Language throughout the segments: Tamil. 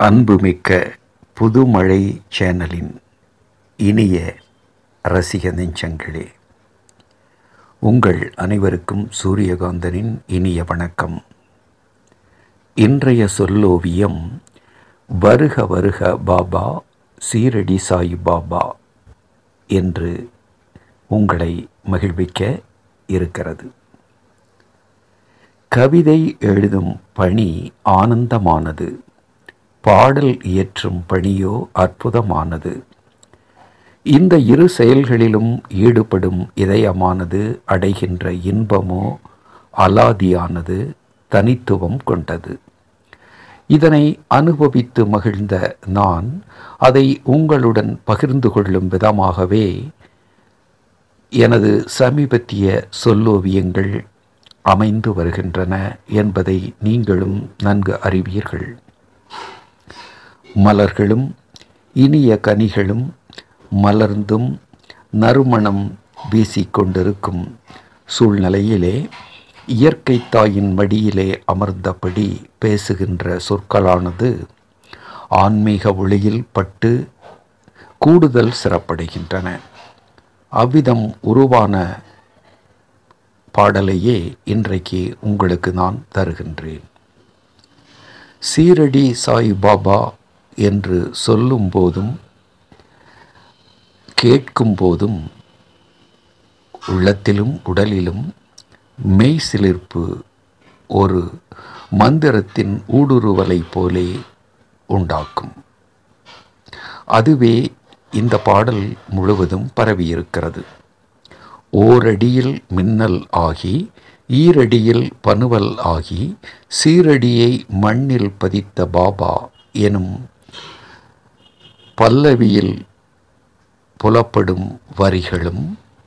அன்புமிக்க புதுமழை சேனலின் இனிய ரசிக நெஞ்சங்களே உங்கள் அனைவருக்கும் சூரியகாந்தனின் இனிய வணக்கம் இன்றைய சொல்லோவியம் வருக வருக பாபா சீரடி சாயி பாபா என்று உங்களை மகிழ்விக்க இருக்கிறது கவிதை எழுதும் பணி ஆனந்தமானது பாடல் இயற்றும் பணியோ அற்புதமானது இந்த இரு செயல்களிலும் ஈடுபடும் இதயமானது அடைகின்ற இன்பமோ அலாதியானது தனித்துவம் கொண்டது இதனை அனுபவித்து மகிழ்ந்த நான் அதை உங்களுடன் பகிர்ந்து கொள்ளும் விதமாகவே எனது சமீபத்திய சொல்லோவியங்கள் அமைந்து வருகின்றன என்பதை நீங்களும் நன்கு அறிவீர்கள் மலர்களும் இனிய கனிகளும் மலர்ந்தும் நறுமணம் வீசிக்கொண்டிருக்கும் சூழ்நிலையிலே இயற்கை தாயின் மடியிலே அமர்ந்தபடி பேசுகின்ற சொற்களானது ஆன்மீக ஒளியில் பட்டு கூடுதல் சிறப்படைகின்றன அவ்விதம் உருவான பாடலையே இன்றைக்கு உங்களுக்கு நான் தருகின்றேன் சீரடி சாய் பாபா என்று சொல்லும் போதும் கேட்கும் போதும் உள்ளத்திலும் உடலிலும் மெய் சிலிர்ப்பு ஒரு மந்திரத்தின் ஊடுருவலை போலே உண்டாக்கும் அதுவே இந்த பாடல் முழுவதும் பரவியிருக்கிறது ஓரடியில் மின்னல் ஆகி ஈரடியில் பனுவல் ஆகி சீரடியை மண்ணில் பதித்த பாபா எனும் பல்லவியில் புலப்படும் வரிகளும்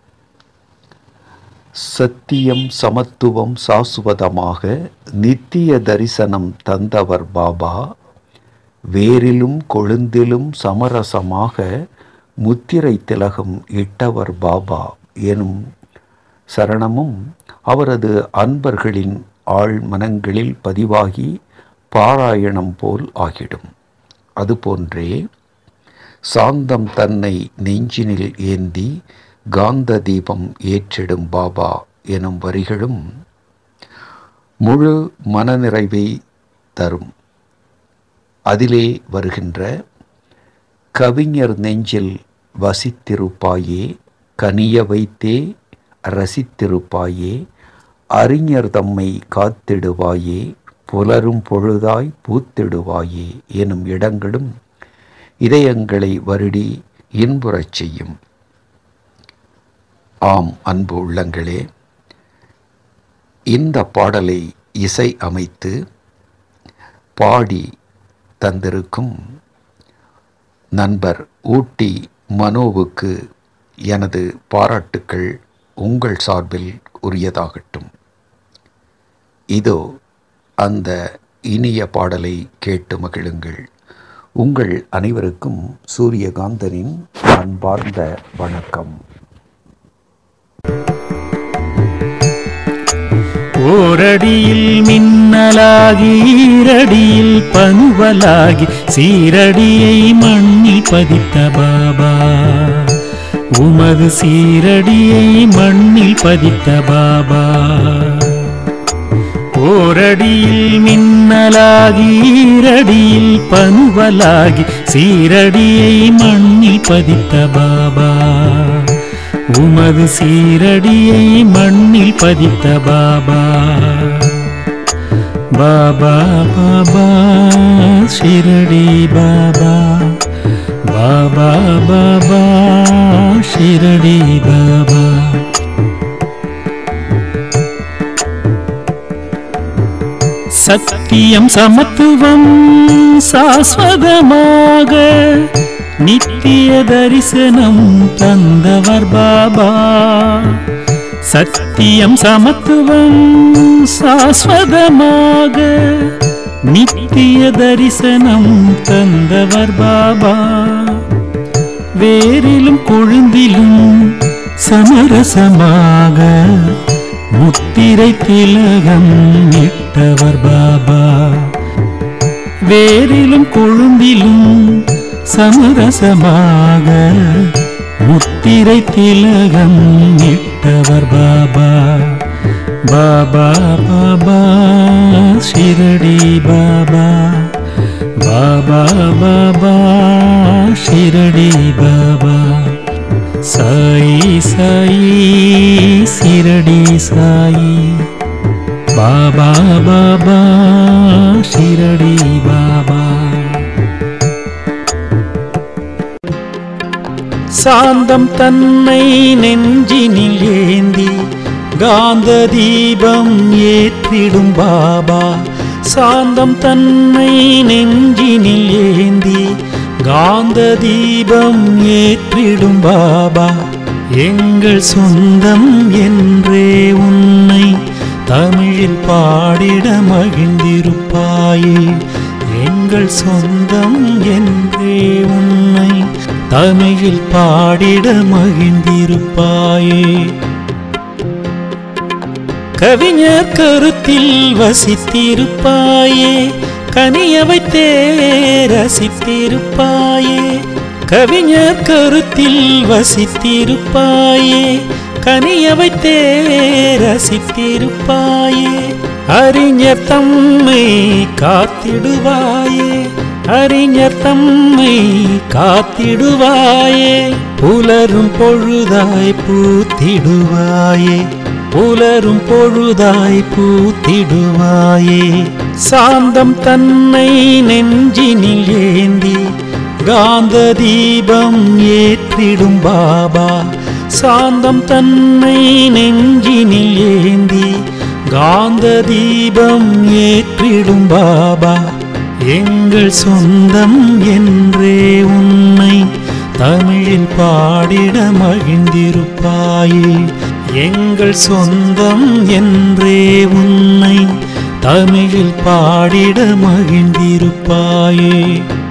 சத்தியம் சமத்துவம் சாசுவதமாக நித்திய தரிசனம் தந்தவர் பாபா வேரிலும் கொழுந்திலும் சமரசமாக முத்திரை திலகம் இட்டவர் பாபா எனும் சரணமும் அவரது அன்பர்களின் ஆழ் மனங்களில் பதிவாகி பாராயணம் போல் ஆகிடும் அதுபோன்றே சாந்தம் தன்னை நெஞ்சினில் ஏந்தி காந்த தீபம் ஏற்றிடும் பாபா எனும் வரிகளும் முழு மனநிறைவை தரும் அதிலே வருகின்ற கவிஞர் நெஞ்சில் வசித்திருப்பாயே கனிய வைத்தே ரசித்திருப்பாயே அறிஞர் தம்மை காத்திடுவாயே புலரும் பொழுதாய் பூத்திடுவாயே எனும் இடங்களும் இதயங்களை வருடி இன்புறச் செய்யும் ஆம் அன்பு உள்ளங்களே இந்த பாடலை இசை அமைத்து பாடி தந்திருக்கும் நண்பர் ஊட்டி மனோவுக்கு எனது பாராட்டுக்கள் உங்கள் சார்பில் உரியதாகட்டும் இதோ அந்த இனிய பாடலை கேட்டு மகிழுங்கள் உங்கள் அனைவருக்கும் சூரியகாந்தனின் அன்பார்ந்த வணக்கம் ஓரடியில் மின்னலாகி ஈரடியில் பனுவலாகி சீரடியை மண்ணில் பதித்த பாபா உமது சீரடியை மண்ணில் பதித்த பாபா ஓரடியில் மின்னலாகி ஈரடியில் பனுவலாகி சீரடியை மண்ணில் பதித்த பாபா உமது சீரடியை மண்ணில் பதித்த பாபா பாபா பாபா ஷிரடி பாபா பாபா பாபா ஷிரடி பாபா சத்தியம் சமத்துவம் சாஸ்வதமாக நித்திய தரிசனம் தந்தவர் பாபா சத்தியம் சமத்துவம் சாஸ்வதமாக நித்திய தரிசனம் தந்தவர் பாபா வேரிலும் கொழுந்திலும் சமரசமாக முத்திரை திலகம் இட்டவர் பாபா வேரிலும் கொழுந்திலும் சமரசமாக முத்திரை திலகம் இட்டவர் பாபா பாபா பாபா ஷிரடி பாபா பாபா பாபா ஷிரடி பாபா சாயி சாயி சிரடி சாயி பாபா பாபா ஷிரடி பாபா சாந்தம் தன்னை நெஞ்சினில் ஏந்தி காந்த தீபம் ஏற்றிடும் பாபா சாந்தம் தன்னை நெஞ்சினில் ஏந்தி காந்த தீபம் ஏற்றிடும் பாபா எங்கள் சொந்தம் என்றே உன்னை தமிழில் பாடிட மகிழ்ந்திருப்பாயே எங்கள் சொந்தம் என்றே உன்னை தமிழில் பாடிட மகிழ்ந்திருப்பாயே கவிஞர் கருத்தில் வசித்திருப்பாயே கனிய வைத்தே ரசித்திருப்பாயே கவிஞர் கருத்தில் வசித்திருப்பாயே கனிய வைத்தே ரசித்திருப்பாயே அறிஞர் தம்மை காத்திடுவாயே அறிஞர் தம்மை காத்திடுவாயே புலரும் பொழுதாய் பூத்திடுவாயே புலரும் பொழுதாய் பூத்திடுவாயே சாந்தம் தன்னை நெஞ்சினில் ஏந்தி காந்த தீபம் ஏற்றிடும் பாபா சாந்தம் தன்னை நெஞ்சினில் ஏந்தி காந்த தீபம் ஏற்றிடும் பாபா எங்கள் சொந்தம் என்றே உன்னை தமிழில் பாடிட மகிழ்ந்திருப்பாயே எங்கள் சொந்தம் என்றே உன்னை தமிழில் பாடிட மகிழ்ந்திருப்பாயே